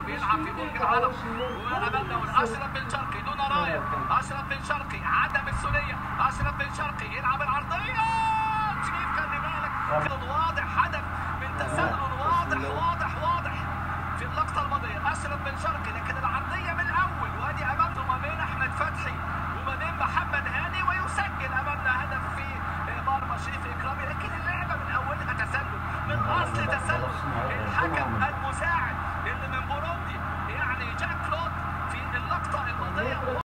بيلعب في برج العرب وامامنا اشرف بن شرقي دون رايه اشرف بن شرقي عدم السوليه اشرف بن شرقي يلعب العرضيه شريف خلي بالك واضح هدف من تسلل واضح واضح واضح في اللقطه الماضيه اشرف بن شرقي لكن العرضيه من الاول وادي امامنا ما بين احمد فتحي وما بين محمد هاني ويسجل امامنا هدف في مرمى شريف اكرامي لكن اللعبه من اولها تسلل من اصل تسلل الحكم المساعد